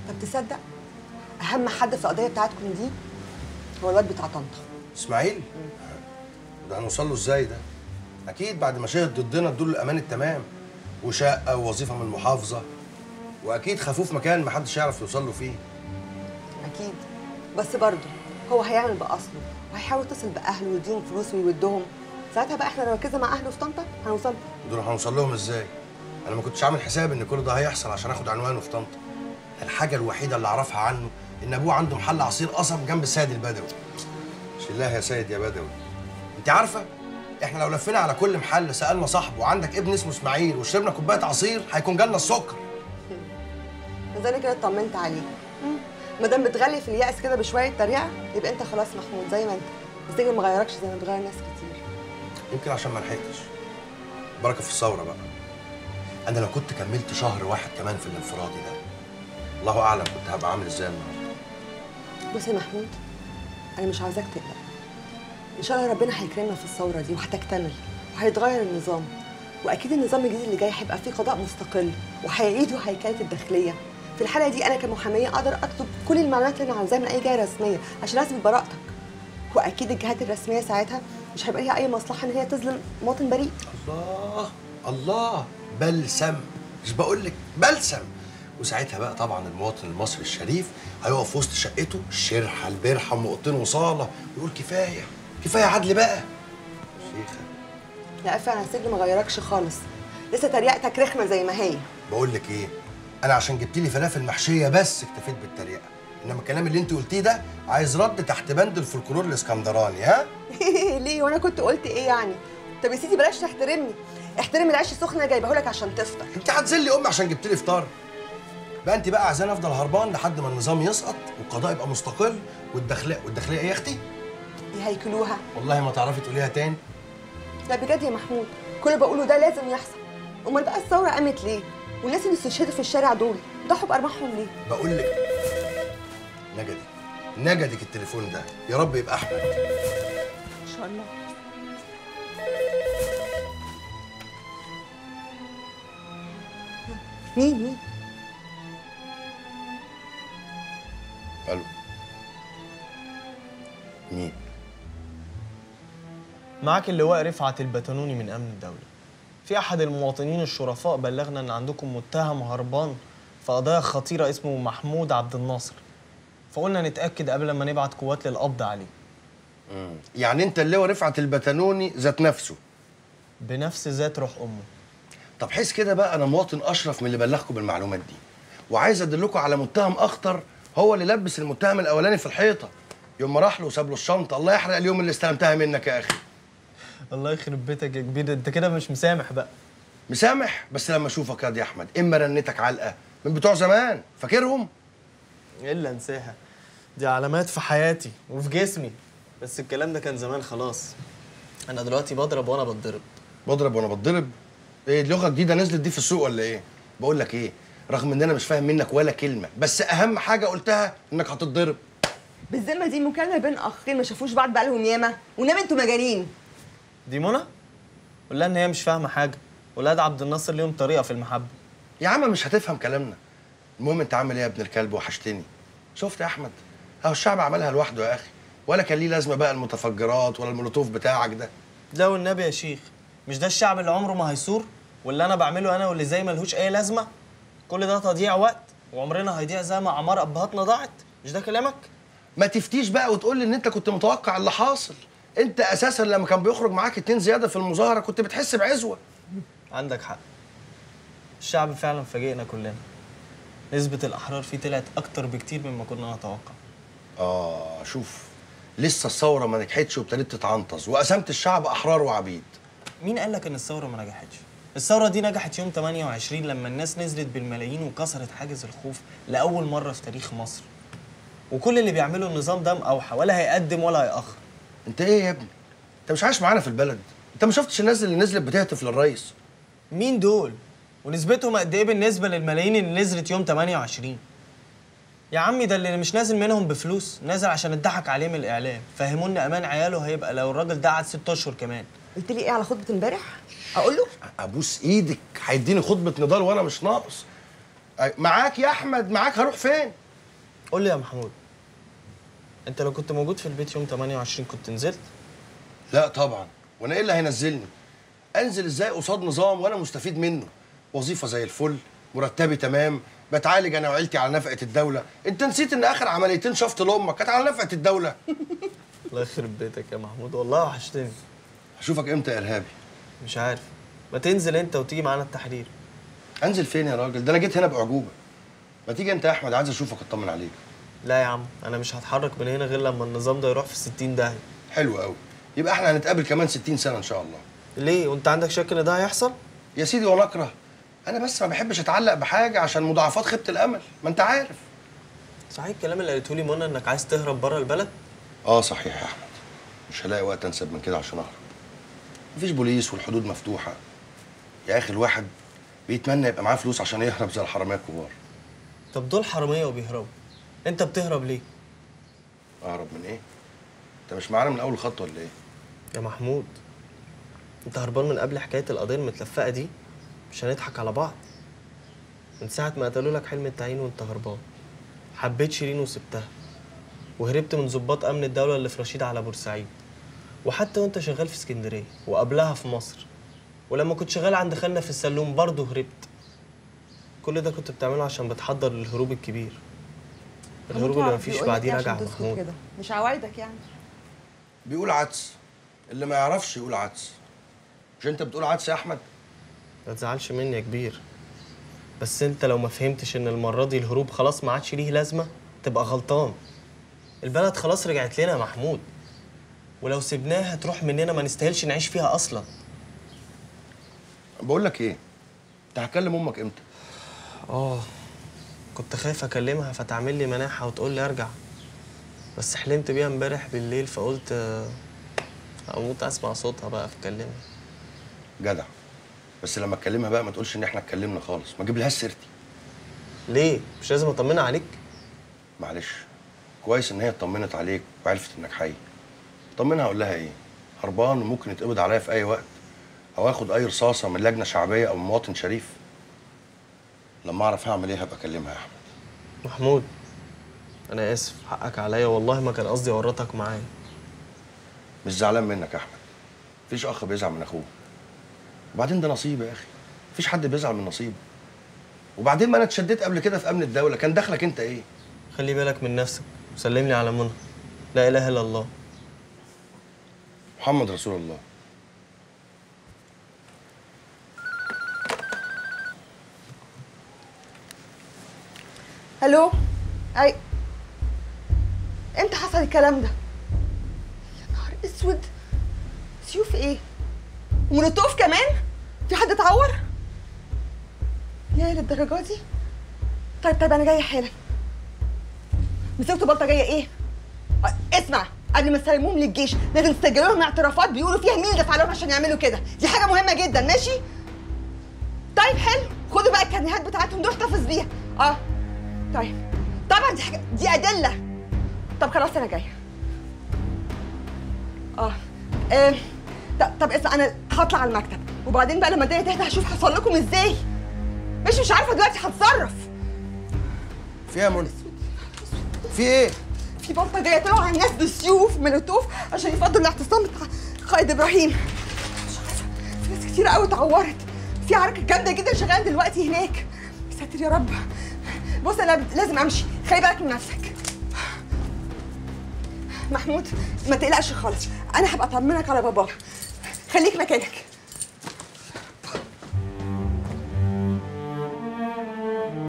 طب تصدق اهم حد في القضيه بتاعتكم دي هو الواد بتاع طنطا اسماعيل ده هنوصل له ازاي ده اكيد بعد ما شهد ضدنا ادوا له الامان التمام وشقه ووظيفه من المحافظه واكيد خافوه في مكان محدش يعرف يوصل له فيه اكيد بس برضه هو هيعمل باصله وهيحاول يتصل باهله ويديهم فلوس ويودهم ساعتها بقى احنا لو ركزنا مع اهله في طنطا هنوصل دول هنوصل لهم ازاي انا ما كنتش عامل حساب ان كل ده هيحصل عشان اخد عنوانه في طنطا الحاجه الوحيده اللي اعرفها عنه ان ابوه عنده محل عصير قصب جنب السيد البدوي شلاه يا سيد يا بدوي انت عارفه احنا لو لفينا على كل محل سالنا صاحبه عندك ابن اسمه اسماعيل وشربنا كوبايه عصير هيكون جالنا السكر بس انا كده اطمنت عليك ما دام بتغلي في اليأس كده بشويه تريقه يبقى انت خلاص محمود زي ما انت بس دي ما غيركش زي ما بتغير ناس كتير يمكن عشان ما لحقتش بركه في الثوره بقى انا لو كنت كملت شهر واحد كمان في الانفرادي ده الله اعلم كنت هبقى عامل ازاي النهارده بص يا محمود انا مش عاوزاك تقلق ان شاء الله ربنا هيكرمنا في الثوره دي وهتكتمل وهيتغير النظام واكيد النظام الجديد اللي جاي هيبقى فيه قضاء مستقل وهيعيدوا هيكله الداخليه في الحاله دي انا كمحاميه اقدر اطلب كل المعلومات اللي انا عاوزاها من اي جهه رسميه عشان اثبت براءتك واكيد الجهات الرسميه ساعتها مش هيبقى ليها اي مصلحه ان هي تظلم مواطن بريء الله الله بلسم مش بقول لك بلسم وساعتها بقى طبعا المواطن المصري الشريف هيقف في وسط شقته الشرحه البرحه ام اوضتين وصاله ويقول كفايه كفايه عدل بقى شيخه لا فعلا السجن ما غيركش خالص لسه تريقتك رخمه زي ما هي بقول لك ايه انا عشان جبت لي فلافل محشيه بس اكتفيت بالتريقه انما الكلام اللي انت قلتيه ده عايز رد تحت بند الفولكلور الاسكندراني ها ليه وانا كنت قلت ايه يعني طب يا سيدي بلاش تحترمني احترم العيش السخن اللي جايبه لك عشان تفطر انت هتذلي امي عشان جبت لي فطار بقى انت بقى عايزاني افضل هربان لحد ما النظام يسقط والقضاء يبقى مستقل والداخليه والداخليه ايه يا اختي يهيكلوها والله ما تعرفي تقوليها تاني لا بجد يا محمود كل اللي بقوله ده لازم يحصل امال بقى الثوره قامت ليه والناس اللي استشهدوا في الشارع دول ضحوا بارواحهم ليه بقول لك نجدك نجدك التليفون ده يا رب يبقى احمد ان شاء الله مين مين الو مين معاك اللواء رفعت البتنوني من امن الدوله في احد المواطنين الشرفاء بلغنا ان عندكم متهم هربان في قضايا خطيره اسمه محمود عبد الناصر فقلنا نتاكد قبل ما نبعت قوات للقبض عليه يعني انت اللي هو رفعت البتنوني ذات نفسه بنفس ذات روح امه طب حس كده بقى انا مواطن اشرف من اللي بلغكم بالمعلومات دي وعايز ادلكم على متهم اخطر هو اللي لبس المتهم الاولاني في الحيطه يوم ما راح له وساب له الشنطه الله يحرق اليوم اللي استلمتها منك يا اخي الله يخرب بيتك يا كبير انت كده مش مسامح بقى مسامح بس لما اشوفك يا دي احمد اما رنتك علقه من بتوع زمان فاكرهم الا انساها دي علامات في حياتي وفي جسمي بس الكلام ده كان زمان خلاص انا دلوقتي بضرب وانا بتضرب بضرب وانا بتضرب ايه دي لغه جديده نزلت دي في السوق ولا ايه بقول لك ايه رغم ان انا مش فاهم منك ولا كلمه بس اهم حاجه قلتها انك هتتضرب بالذمه دي مكالمه بين اخين ما شافوش بعض بقالهم ياما ونام انتوا مجانين دي منى قول لها ان هي مش فاهمه حاجه ولاد عبد الناصر ليهم طريقه في المحبه يا عم مش هتفهم كلامنا المهم انت عامل ايه يا ابن الكلب وحشتني شفت يا احمد اهو الشعب عملها لوحده يا اخي ولا كان ليه لازمه بقى المتفجرات ولا المولوتوف بتاعك ده لا والنبي يا شيخ مش ده الشعب اللي عمره ما هيثور واللي انا بعمله انا واللي زي ملهوش اي لازمه كل ده تضييع وقت وعمرنا هيضيع زي ما اعمار ابهاتنا ضاعت مش ده كلامك ما تفتيش بقى وتقول لي ان انت كنت متوقع اللي حاصل انت اساسا لما كان بيخرج معاك اتنين زياده في المظاهره كنت بتحس بعزوه عندك حق الشعب فعلا فاجئنا كلنا نسبة الأحرار فيه طلعت أكتر بكتير مما كنا نتوقع اه شوف لسه الثوره ما نجحتش وابتديت تتعنطز وقسمت الشعب احرار وعبيد مين قال لك إن الثورة ما نجحتش؟ الثورة دي نجحت يوم 28 لما الناس نزلت بالملايين وكسرت حاجز الخوف لأول مرة في تاريخ مصر وكل اللي بيعمله النظام ده مقاوحة ولا هيقدم ولا هيأخر انت ايه يا ابني انت مش عايش معانا في البلد انت ما شفتش الناس اللي نزلت بتهتف للرئيس مين دول؟ ونسبتهم قد ايه بالنسبه للملايين اللي نزلت يوم 28 يا عمي ده اللي مش نازل منهم بفلوس نازل عشان اتضحك عليه من الاعلام فهمونا امان عياله هيبقى لو الراجل ده قعد ست اشهر كمان قلت لي ايه على خطبه امبارح اقول له ابوس ايدك هيديني خطبه نضال وانا مش ناقص أي- معاك يا احمد معاك هروح فين قول لي يا محمود انت لو كنت موجود في البيت يوم 28 كنت نزلت لا طبعا وانا ايه اللي هينزلني انزل ازاي قصاد نظام وانا مستفيد منه وظيفه زي الفل مرتبي تمام بتعالج انا وعيلتي على نفقه الدوله انت نسيت ان اخر عمليتين شفط لامك كانت على نفقه الدوله الله يخرب بيتك يا محمود والله وحشتني هشوفك امتى يا ارهابي مش عارف ما تنزل انت وتيجي معانا التحرير انزل فين يا راجل ده انا جيت هنا باعجوبه ما تيجي انت يا احمد عايز اشوفك اطمن عليك لا يا عم انا مش هتحرك من هنا غير لما النظام ده يروح في 60 داهيه حلو قوي يبقى احنا هنتقابل كمان 60 سنه ان شاء الله ليه وانت عندك شك ان ده هيحصل يا سيدي وانا اكره انا بس ما بحبش اتعلق بحاجه عشان مضاعفات خيبه الامل ما انت عارف صحيح الكلام اللي قالته لي منى انك عايز تهرب بره البلد اه صحيح يا احمد مش هلاقي وقت انسب من كده عشان اهرب مفيش بوليس والحدود مفتوحه يا اخي الواحد بيتمنى يبقى معاه فلوس عشان يهرب زي الحراميه الكبار طب دول حراميه وبيهربوا انت بتهرب ليه اهرب من ايه انت مش معانا من اول خطوه ولا ايه يا محمود انت هربان من قبل حكايه القضيه المتلفقه دي مش هنضحك على بعض من ساعه ما قتلوا لك حلم التعيين وانت هربان حبيت شيرين وسبتها وهربت من ضباط امن الدوله اللي في رشيد على بورسعيد وحتى وانت شغال في اسكندريه وقبلها في مصر ولما كنت شغال عند خالنا في السلوم برضه هربت كل ده كنت بتعمله عشان بتحضر للهروب الكبير الهروب اللي مفيش بعديه رجعه يا محمود كده مش عوايدك يعني بيقول عدس اللي ما يعرفش يقول عدس مش انت بتقول عدس يا احمد ما تزعلش مني يا كبير بس انت لو ما فهمتش ان المره دي الهروب خلاص ما عادش ليه لازمه تبقى غلطان البلد خلاص رجعت لنا يا محمود ولو سيبناها تروح مننا ما نستاهلش نعيش فيها اصلا بقول لك ايه انت هتكلم امك امتى اه كنت خايف اكلمها فتعمل لي مناحه وتقول لي ارجع بس حلمت بيها امبارح بالليل فقلت آه، اموت اسمع صوتها بقى فكلمها جدع بس لما اتكلمها بقى ما تقولش ان احنا اتكلمنا خالص ما تجيبلهاش سيرتي ليه مش لازم اطمنها عليك معلش كويس ان هي اطمنت عليك وعرفت انك حي طمنها اقول لها ايه هربان وممكن يتقبض عليا في اي وقت او اخد اي رصاصه من لجنه شعبيه او من مواطن شريف لما اعرف هعمل ايه هبقى اكلمها يا احمد محمود انا اسف حقك عليا والله ما كان قصدي اورطك معايا مش زعلان منك يا احمد مفيش اخ بيزعل من اخوه وبعدين ده نصيب يا اخي مفيش حد بيزعل من نصيبه وبعدين ما انا اتشددت قبل كده في امن الدوله كان دخلك انت ايه خلي بالك من نفسك وسلم لي على منى لا اله الا الله محمد رسول الله الو اي امتى حصل الكلام ده يا نهار اسود سيوف ايه ومولوتوف كمان في حد اتعور يا للدرجه دي طيب طيب انا جايه حالا مسكتوا بلطه جايه ايه أ- اسمع قبل ما تسلموهم للجيش لازم تسجلوا لهم اعترافات بيقولوا فيها مين اللي دفع لهم عشان يعملوا كده دي حاجه مهمه جدا ماشي طيب حلو خدوا بقى الكارنيهات بتاعتهم دول احتفظ بيها اه طيب طبعا دي حاجه دي ادله طب خلاص انا جايه اه آه، ط- طب اسمع انا هطلع على المكتب وبعدين بقى لما الدنيا تهدى هشوف هوصل لكم ازاي مش مش عارفه دلوقتي هتصرف في ايه يا منى في ايه في بلطه جايه طلعوا على الناس بالسيوف مولوتوف عشان يفضوا الاعتصام بتاع قائد ابراهيم مش عارفه في ناس كتير قوي اتعورت في عركه جامده جدا شغاله دلوقتي هناك يا ساتر يا رب بص انا لازم امشي خلي بالك من نفسك محمود ما تقلقش خالص انا هبقى اطمنك على باباك خليك مكانك